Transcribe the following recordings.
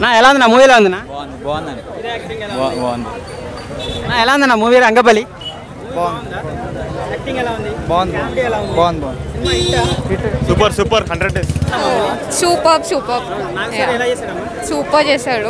నా ఎలా ఉంది నా మూవీ ఎలా ఉంది నా బాగుంది బాగుందండి బా- బాగుంది నా ఎలా ఉంది నా మూవీ రంగబలి బాగుంది బాగుంది super super hundred days super super super చేశాడు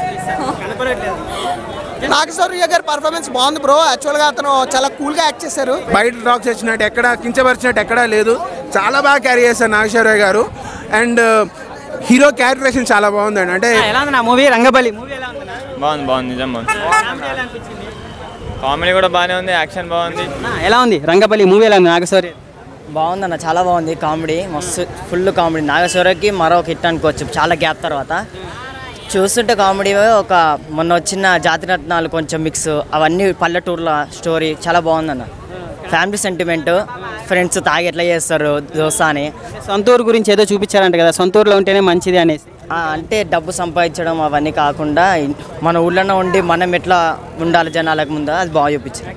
నాగేశ్వరయ్య గారి పర్ఫార్మెన్స్ బాగుంది బ్రో యాక్చువల్గా అతను చాలా కూల్గా యాక్ట్ చేశారు బయట డ్రాప్ చేసినట్టు ఎక్కడ కించపరిచినట్టు ఎక్కడా లేదు చాలా బాగా క్యారీ చేశారు నాగేశ్వరరావు గారు అండ్ హీరో క్యారెక్టరేషన్ చాలా బాగుందండి అంటే నా ఎలా ఉంది నా మూవీ రంగబలి మూవీ ఎలా ఉంది నా? బాగుంది బాగుంది నిజం బాగుంది కామెడీ ఎలా అనిపించింది? కామెడీ కూడా బాగానే ఉంది యాక్షన్ బాగుంది నా ఎలా ఉంది రంగబలి మూవీ ఎలా ఉంది నాగశౌర్య బాగుందన్న చాలా బాగుంది కామెడీ మస్తు ఫుల్ కామెడీ నాగేశ్వరకి మరో హిట్ అనుకోవచ్చు చాలా గ్యాప్ తర్వాత చూస్తుంటే కామెడీ ఒక మొన్న వచ్చిన జాతిరత్నాలు కొంచెం మిక్స్ అవన్నీ పల్లెటూర్ల స్టోరీ చాలా బాగుందన్న ఫ్యామిలీ సెంటిమెంట్ ఫ్రెండ్స్ తాగి ఎట్లా చేస్తారు దోశ అని సొంత ఊరు గురించి ఏదో చూపించారంట కదా సొంత ఊరులో ఉంటేనే మంచిది అనేసి ఆ, అంటే డబ్బు సంపాదించడం అవన్నీ కాకుండా మన ఊళ్ళోనే ఉండి మనం ఎట్లా ఉండాలి జనాలకు ముందు అది బాగా చూపించారు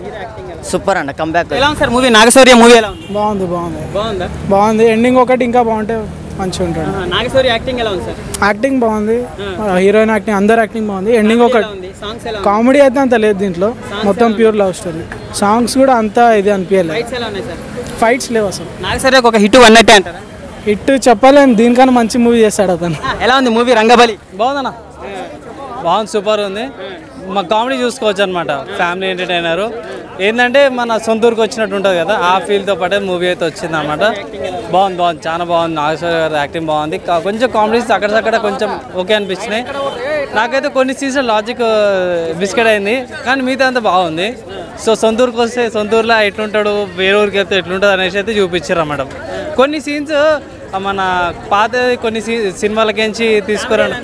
సూపర్ అన్న కంబ్యాక్ ఎలా ఉంది సార్ మూవీ నాగశౌర్య మూవీ ఎలా ఉంది బాగుంది బాగుంది బాగుందా బాగుంది ఎండింగ్ ఒకటి ఇంకా బాగుంటే మంచిగా ఉంటాడు నాగశౌర్య యాక్టింగ్ ఎలా ఉంది సార్ యాక్టింగ్ బాగుంది హీరోయిన్ యాక్టింగ్ అందరు యాక్టింగ్ బాగుంది ఎండింగ్ ఎలా ఒకటి ఉంది సాంగ్స్ ఎలా కామెడీ అయితే అంత లేదు దీంట్లో మొత్తం ప్యూర్ లవ్ స్టోరీ సాంగ్స్ కూడా అంత ఇది అనిపించలేదు ఫైట్స్ ఎలా ఉన్నాయి సార్ ఫైట్స్ లేవు అసలు నాగశౌర్యకు ఒక హిట్ అన్నట్టే అంటారా హిట్ చెప్పలేము దీనికన్నా మంచి మూవీ చేస్తాడు అతను ఆ, ఎలా ఉంది మూవీ రంగబలి బాగుందన్న బాగుంది సూపర్ ఉంది మా కామెడీ చూసుకోవచ్చు అనమాట ఫ్యామిలీ ఎంటర్టైనర్ ఏంటంటే మన సొంత ఊరికి వచ్చినట్టు ఉంటుంది కదా ఆ ఫీల్తో పాటే మూవీ అయితే వచ్చింది అనమాట బాగుంది బాగుంది చాలా బాగుంది నాగేశ్వర గారి యాక్టింగ్ బాగుంది కా- కొంచెం కామెడీస్ అక్కడక్కడ కొంచెం ఓకే అనిపించినాయి నాకైతే కొన్ని సీజన్ లాజిక్ బిస్కెట్ అయింది కానీ మిగతా అంతా బాగుంది సో సొంత ఊరికి వస్తే సొంత ఊర్లో ఎట్లుంటాడు వేరే ఊరికి వెళ్తే ఎట్లుంటుంది అనేసి అయితే చూపించారు అన్నమాట కొన్ని సీన్స్ మన పాత కొన్ని సీ సినిమాలకించి తీసుకురండి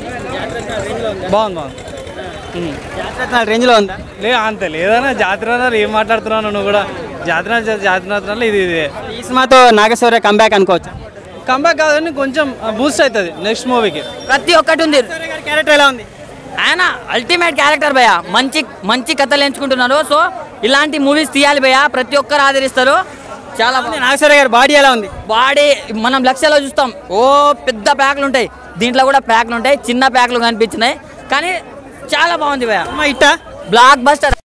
బాగుంది బాగుంది ఉమ్. రేంజ్లో ఉందా లే అంత లేదన్నా జాతర అన్నారు ఏం మాట్లాడుతున్నావు నువ్వు కూడా జాతర జాతర ఇది ఇది ఈ సినిమాతో నాగశౌర్య కంబ్యాక్ అనుకోవచ్చు కంబ్యాక్ కాదని కొంచెం బూస్ట్ అవుతుంది నెక్స్ట్ మూవీకి ప్రతి ఒక్కటి ఉంది క్యారెక్టర్ ఎలా ఉంది ఆయన అల్టిమేట్ క్యారెక్టర్ భయ మంచి మంచి కథలు ఎంచుకుంటున్నారు సో ఇలాంటి మూవీస్ తీయాలి భయ ప్రతి ఒక్కరు ఆదరిస్తారు చాలా నాగశౌర్య గారి బాడీ ఎలా ఉంది బాడీ మనం లక్ష్యాలో చూస్తాం ఓ పెద్ద ప్యాక్లు ఉంటాయి దీంట్లో కూడా ప్యాక్లు ఉంటాయి చిన్న ప్యాక్లు కనిపించినాయి కానీ చాలా బాగుంది భయ ఇట్టా బ్లాక్ బస్టర్